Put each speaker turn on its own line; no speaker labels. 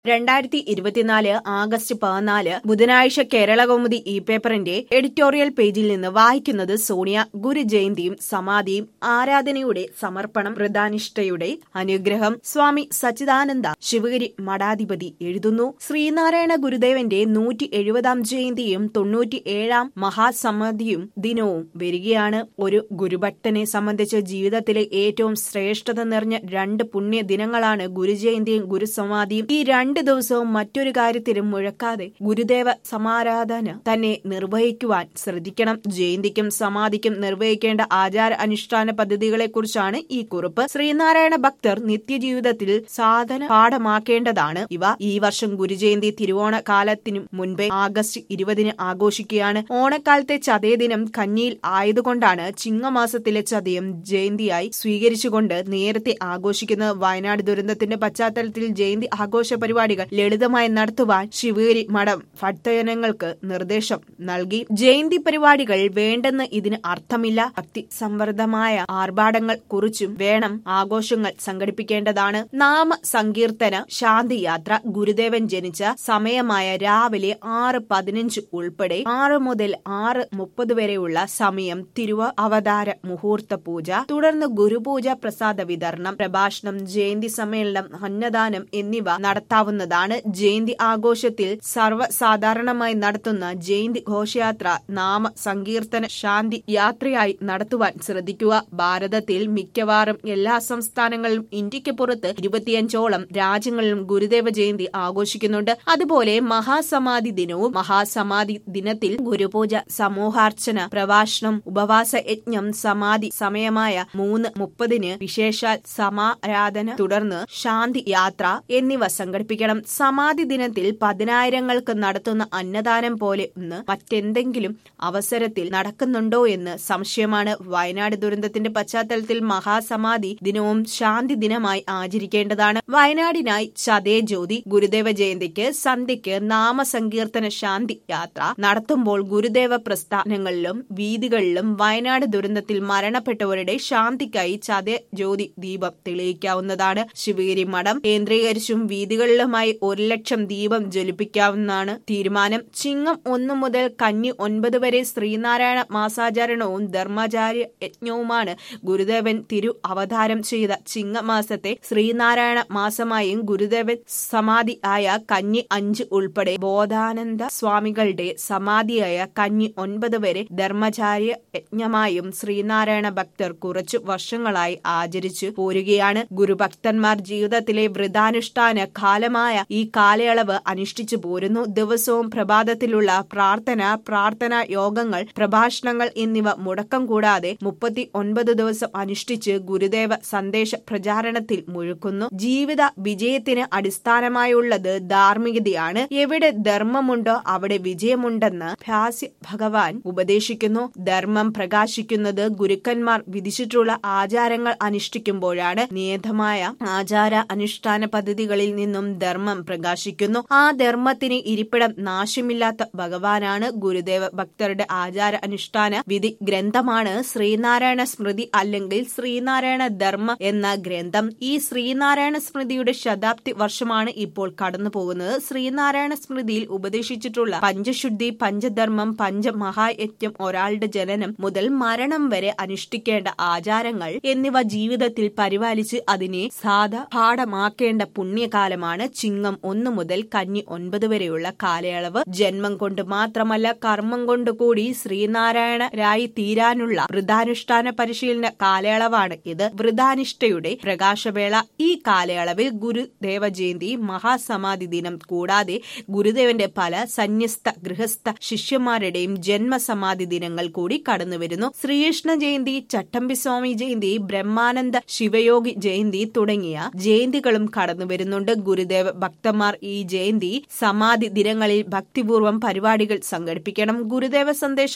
രണ്ടായിരത്തി ഇരുപത്തിനാല് ആഗസ്റ്റ് പതിനാല് ബുധനാഴ്ച കേരളകൗമുദി ഇ പേപ്പറിന്റെ എഡിറ്റോറിയൽ പേജിൽ നിന്ന് വായിക്കുന്നത് സോണിയ ഗുരു ജയന്തിയും സമാധിയും ആരാധനയുടെ സമർപ്പണം വൃതാനിഷ്ഠയുടെ അനുഗ്രഹം സ്വാമി സച്ചിദാനന്ദ ശിവഗിരി മഠാധിപതി എഴുതുന്നു ശ്രീനാരായണ ഗുരുദേവന്റെ നൂറ്റി എഴുപതാം ജയന്തിയും തൊണ്ണൂറ്റി ഏഴാം മഹാസമാധിയും ദിനവും വരികയാണ് ഒരു ഗുരുഭക്തനെ സംബന്ധിച്ച് ജീവിതത്തിലെ ഏറ്റവും ശ്രേഷ്ഠത നിറഞ്ഞ രണ്ട് പുണ്യ ദിനങ്ങളാണ് ഗുരുജയന്തിയും ഗുരുസമാധിയും ഈ രണ്ട് ദിവസവും മറ്റൊരു കാര്യത്തിലും മുഴക്കാതെ ഗുരുദേവ സമാരാധന തന്നെ നിർവഹിക്കുവാൻ ശ്രദ്ധിക്കണം ജയന്തിക്കും സമാധിക്കും നിർവഹിക്കേണ്ട ആചാര അനുഷ്ഠാന പദ്ധതികളെക്കുറിച്ചാണ് ഈ കുറിപ്പ് ശ്രീനാരായണ ഭക്തർ നിത്യജീവിതത്തിൽ സാധന പാഠമാക്കേണ്ടതാണ് ഇവ ഈ വർഷം ഗുരുജയന്തി തിരുവോണ കാലത്തിനു മുൻപേ ആഗസ്റ്റ് ഇരുപതിന് ആഘോഷിക്കുകയാണ് ഓണക്കാലത്തെ ചതയ ദിനം കന്നിയിൽ ആയതുകൊണ്ടാണ് ചിങ്ങമാസത്തിലെ ചതയം ജയന്തിയായി സ്വീകരിച്ചുകൊണ്ട് നേരത്തെ ആഘോഷിക്കുന്നത് വയനാട് ദുരന്തത്തിന്റെ പശ്ചാത്തലത്തിൽ ജയന്തി ആഘോഷ പരിപാടികൾ ലളിതമായി നടത്തുവാൻ ശിവഗിരി മഠം ഭക്തജനങ്ങൾക്ക് നിർദ്ദേശം നൽകി ജയന്തി പരിപാടികൾ വേണ്ടെന്ന് ഇതിന് അർത്ഥമില്ല ഭക്തി സംവർദ്ധമായ ആർഭാടങ്ങൾ കുറിച്ചും വേണം ആഘോഷങ്ങൾ സംഘടിപ്പിക്കേണ്ടതാണ് നാമ സങ്കീർത്തന ശാന്തിയാത്ര ഗുരുദേവൻ ജനിച്ച സമയമായ രാവിലെ ആറ് പതിനഞ്ച് ഉൾപ്പെടെ ആറ് മുതൽ ആറ് മുപ്പത് വരെയുള്ള സമയം തിരുവ അവതാര മുഹൂർത്ത പൂജ തുടർന്ന് ഗുരുപൂജ പ്രസാദ വിതരണം പ്രഭാഷണം ജയന്തി സമ്മേളനം അന്നദാനം എന്നിവ നടത്താവുന്നതാണ് ജയന്തി ആഘോഷത്തിൽ സർവ്വസാധാരണമായി നടത്തുന്ന ജയന്തി ഘോഷയാത്ര നാമ സങ്കീർത്തന ശാന്തി യാത്രയായി നടത്തുവാൻ ശ്രദ്ധിക്കുക ഭാരതത്തിൽ മിക്കവാറും എല്ലാ സംസ്ഥാനങ്ങളിലും ഇന്ത്യക്ക് പുറത്ത് ഇരുപത്തിയഞ്ചോളം രാജ്യങ്ങളിലും ഗുരുദേവ ജയന്തി ആഘോഷിക്കുന്നുണ്ട് അതുപോലെ മഹാസമാധി ദിനവും മഹാസമാധി ദിനത്തിൽ ഗുരുപൂജ സമൂഹാർച്ചന പ്രഭാഷണം ഉപവാസ യജ്ഞം സമാധി സമയമായ മൂന്ന് മുപ്പതിന് വിശേഷാൽ സമാരാധന തുടർന്ന് ശാന്തി യാത്ര എന്നിവ സംഘടിപ്പിക്കണം സമാധി ദിനത്തിൽ പതിനായിരങ്ങൾക്ക് നടത്തുന്ന അന്നദാനം പോലെ ഒന്ന് മറ്റെന്തെങ്കിലും അവസരത്തിൽ നടക്കുന്നുണ്ടോ എന്ന് സംശയമാണ് വയനാട് ദുരന്തത്തിന്റെ പശ്ചാത്തലത്തിൽ മഹാസമാധി ദിനവും ശാന്തി ദിനമായി ആചരിക്കേണ്ടതാണ് വയനാടിനായി ചതേ ജ്യോതി ഗുരുദേവ ജയന്തിക്ക് സന്ധ്യയ്ക്ക് നാമസങ്കീർത്തന ശാന്തി യാത്ര നടത്തുമ്പോൾ ഗുരുദേവ പ്രസ്ഥാനങ്ങളിലും വീതികളിലും വയനാട് ദുരന്തത്തിൽ മരണപ്പെട്ടവരുടെ ശാന്തിക്കായി ചതേ ജ്യോതി ദീപം തെളിയിക്കാവുന്നതാണ് ശിവഗിരി മഠം കേന്ദ്രീകരിച്ചും വീതികളിലുമായി ഒരു ലക്ഷം ദീപം ജ്വലിപ്പിക്കാവുന്നതാണ് തീരുമാനം ചിങ്ങം ഒന്നു മുതൽ കന്നി ഒൻപത് വരെ ശ്രീനാരായണ മാസാചരണവും ധർമാചാര്യ യജ്ഞവുമാണ് ഗുരുദേവൻ തിരു അവതാരം ചെയ്ത ചിങ്ങമാസത്തെ ശ്രീനാരായണ മാസമായും ഗുരുദേവൻ സമാധി ആയ കന്നി അഞ്ച് ഉൾപ്പെടെ ബോധാനന്ദ സ്വാമികളുടെ സമാധിയായ കന്നി ഒൻപത് വരെ ധർമ്മചാര്യ യജ്ഞമായും ശ്രീനാരായണ ഭക്തർ കുറച്ചു വർഷങ്ങളായി ആചരിച്ചു പോരുകയാണ് ഗുരുഭക്തന്മാർ ജീവിതത്തിലെ വ്രതാനുഷ്ഠാന കാലമായ ഈ കാലയളവ് അനുഷ്ഠിച്ചു പോരുന്നു ദിവസവും പ്രഭാതത്തിലുള്ള പ്രാർത്ഥന പ്രാർത്ഥനാ യോഗങ്ങൾ പ്രഭാഷണങ്ങൾ എന്നിവ മുടക്കം കൂടാതെ മുപ്പത്തി ഒൻപത് ദിവസം അനുഷ്ഠിച്ച് ഗുരുദേവ സന്ദേശ പ്രചാരണത്തിൽ മുഴുക്കുന്നു ജീവിത വിജയത്തിന് അടിസ്ഥാനമായുള്ളത് ധാർമ്മികതയാണ് എവിടെ ധർമ്മമുണ്ടോ അവിടെ വിജയമുണ്ടെന്ന് ഭ്യാസ്യ ഭഗവാൻ ഉപദേശിക്കുന്നു ധർമ്മം പ്രകാശിക്കുന്നത് ഗുരുക്കന്മാർ വിധിച്ചിട്ടുള്ള ആചാരങ്ങൾ അനുഷ്ഠിക്കുമ്പോഴാണ് നിയതമായ ആചാര അനുഷ്ഠാന പദ്ധതികളിൽ നിന്നും ധർമ്മം പ്രകാശിക്കുന്നു ആ ധർമ്മത്തിന് ഇരിപ്പിടം നാശമില്ലാത്ത ഭഗവാനാണ് ഗുരുദേവ ഭക്തരുടെ ആചാര അനുഷ്ഠാന വിധി ഗ്രന്ഥമാണ് ശ്രീനാരായണ സ്മൃതി അല്ലെങ്കിൽ ശ്രീനാരായണ ധർമ്മ എന്ന ഗ്രന്ഥം ഈ ശ്രീനാരായണ സ്മൃതിയുടെ ശതാബ്ദി വർഷമാണ് ഇപ്പോൾ കടന്നു പോകുന്നത് ശ്രീനാരായണ സ്മൃതിയിൽ ഉപദേശിച്ചിട്ടുള്ള പഞ്ചശുദ്ധി പഞ്ചധർമ്മം പഞ്ചമഹായജ്ഞം ഒരാളുടെ ജനനം മുതൽ മരണം വരെ അനുഷ്ഠിക്കേണ്ട ആചാരങ്ങൾ എന്നിവ ജീവിതത്തിൽ പരിപാലിച്ച് അതിനെ സാധ പാഠമാക്കേണ്ട പുണ്യകാലമാണ് ചിങ്ങം ഒന്ന് മുതൽ കന്നി ഒൻപത് വരെയുള്ള കാലയളവ് ജന്മം കൊണ്ട് മാത്രമല്ല കർമ്മം കൊണ്ട് കൂടി ശ്രീനാരായണരായി തീരാനുള്ള വൃതാനുഷ്ഠാന പരിശീലന കാലയളവാണ് ഇത് വൃതാനിഷ്ഠയുടെ പ്രകാശവേള ഈ കാലയളവിൽ ഗുരുദേവ ജയന്തി മഹാസമാധി ദിനം കൂടാതെ ഗുരുദേവന്റെ പല സന്യസ്ത ഗൃഹസ്ഥ ശിഷ്യന്മാരുടെയും ജന്മസമാധി ദിനങ്ങൾ കൂടി കടന്നുവരുന്നു ശ്രീകൃഷ്ണ ജയന്തി ചട്ടമ്പി സ്വാമി ജയന്തി ബ്രഹ്മാനന്ദ ശിവയോഗി ജയന്തി തുടങ്ങിയ ജയന്തികളും കടന്നുവരുന്നുണ്ട് ഗുരുദേവ ഭക്തന്മാർ ഈ ജയന്തി സമാധി ദിനങ്ങളിൽ ഭക്തിപൂർവ്വം പരിപാടികൾ സംഘടിപ്പിക്കണം ഗുരുദേവ സന്ദേശം